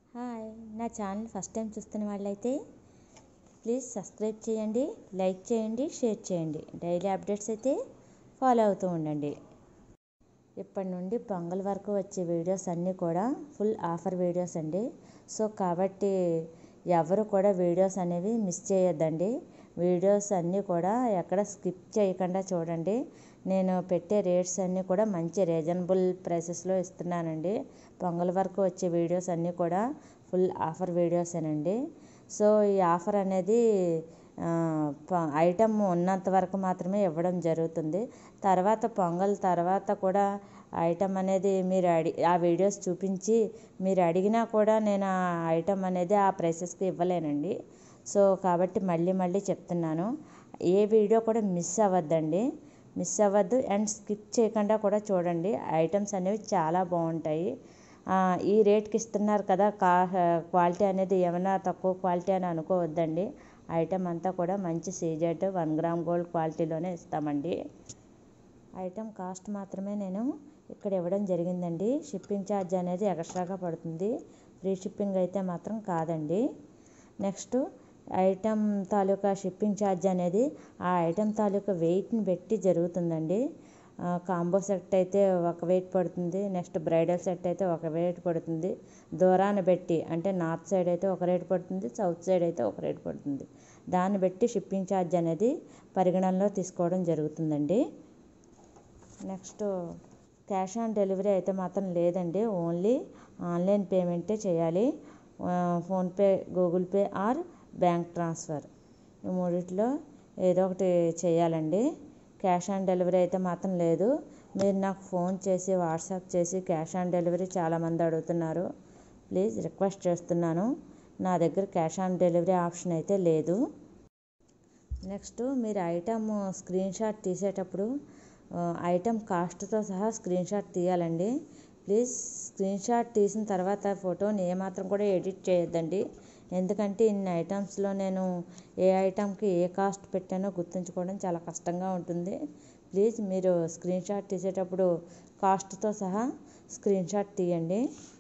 hi నా channel first time చూస్తున్న వాళ్ళైతే ప్లీజ్ సబ్స్క్రైబ్ చేయండి లైక్ చేయండి షేర్ చేయండి డైలీ అప్డేట్స్ అయితే ఫాలో అవుతూ ఉండండి ఇప్పటి నుండి పొంగల్ వరకు వచ్చే వీడియోస్ అన్నీ కూడా ఫుల్ ఆఫర్ వీడియోస్ అండి సో కాబట్టి ఎవరు కూడా వీడియోస్ అనేవి మిస్ చేయొద్దండి వీడియోస్ అన్నీ కూడా ఎక్కడ స్కిప్ చేయకుండా చూడండి నేను పెట్టే రేట్స్ అన్నీ కూడా మంచి రీజనబుల్ ప్రైసెస్లో ఇస్తున్నానండి పొంగల్ వరకు వచ్చే వీడియోస్ అన్నీ కూడా ఫుల్ ఆఫర్ వీడియోసేనండి సో ఈ ఆఫర్ అనేది ఐటమ్ ఉన్నంత వరకు మాత్రమే ఇవ్వడం జరుగుతుంది తర్వాత పొంగల్ తర్వాత కూడా ఐటమ్ అనేది మీరు అడి ఆ వీడియోస్ చూపించి మీరు అడిగినా కూడా నేను ఆ ఐటమ్ అనేది ఆ ప్రైసెస్కి ఇవ్వలేనండి సో కాబట్టి మళ్ళీ మళ్ళీ చెప్తున్నాను ఏ వీడియో కూడా మిస్ అవ్వద్దండి మిస్ అవ్వద్దు అండ్ స్కిప్ చేయకుండా కూడా చూడండి ఐటమ్స్ అనేవి చాలా బాగుంటాయి ఈ రేట్కి ఇస్తున్నారు కదా కా క్వాలిటీ అనేది ఏమైనా తక్కువ క్వాలిటీ అని అనుకోవద్దండి ఐటమ్ అంతా కూడా మంచి సీజెడ్ వన్ గ్రామ్ గోల్డ్ క్వాలిటీలోనే ఇస్తామండి ఐటమ్ కాస్ట్ మాత్రమే నేను ఇక్కడ ఇవ్వడం జరిగిందండి షిప్పింగ్ ఛార్జ్ అనేది ఎక్స్ట్రాగా పడుతుంది ఫ్రీ షిప్పింగ్ అయితే మాత్రం కాదండి నెక్స్ట్ ఐటమ్ తాలూకా షిప్పింగ్ ఛార్జ్ అనేది ఆ ఐటమ్ తాలూకా వెయిట్ని బట్టి జరుగుతుందండి కాంబో సెట్ అయితే ఒక వెయిట్ పడుతుంది నెక్స్ట్ బ్రైడల్ సెట్ అయితే ఒక వెయిట్ పడుతుంది దూరాన్ని బట్టి అంటే నార్త్ సైడ్ అయితే ఒక రేట్ పడుతుంది సౌత్ సైడ్ అయితే ఒక రేట్ పడుతుంది దాన్ని బట్టి షిప్పింగ్ ఛార్జ్ అనేది పరిగణనలో తీసుకోవడం జరుగుతుందండి నెక్స్ట్ క్యాష్ ఆన్ డెలివరీ అయితే మాత్రం లేదండి ఓన్లీ ఆన్లైన్ పేమెంటే చేయాలి PhonePe Google pay or bank transfer ఈ మూడిట్లో ఏదో ఒకటి చేయాలండి క్యాష్ ఆన్ డెలివరీ అయితే మాత్రం లేదు మీరు నాకు ఫోన్ చేసి వాట్సాప్ చేసి క్యాష్ ఆన్ డెలివరీ చాలామంది అడుగుతున్నారు ప్లీజ్ రిక్వెస్ట్ చేస్తున్నాను నా దగ్గర క్యాష్ ఆన్ డెలివరీ ఆప్షన్ అయితే లేదు నెక్స్ట్ మీరు ఐటమ్ స్క్రీన్ షాట్ తీసేటప్పుడు ఐటమ్ కాస్ట్తో సహా స్క్రీన్ షాట్ తీయాలండి ప్లీజ్ స్క్రీన్ షాట్ తీసిన తర్వాత ఫోటోని ఏమాత్రం కూడా ఎడిట్ చేయొద్దండి ఎందుకంటే ఇన్ని ఐటమ్స్లో నేను ఏ ఐటమ్కి ఏ కాస్ట్ పెట్టానో గుర్తుంచుకోవడం చాలా కష్టంగా ఉంటుంది ప్లీజ్ మీరు స్క్రీన్ షాట్ తీసేటప్పుడు కాస్ట్తో సహా స్క్రీన్ షాట్ తీయండి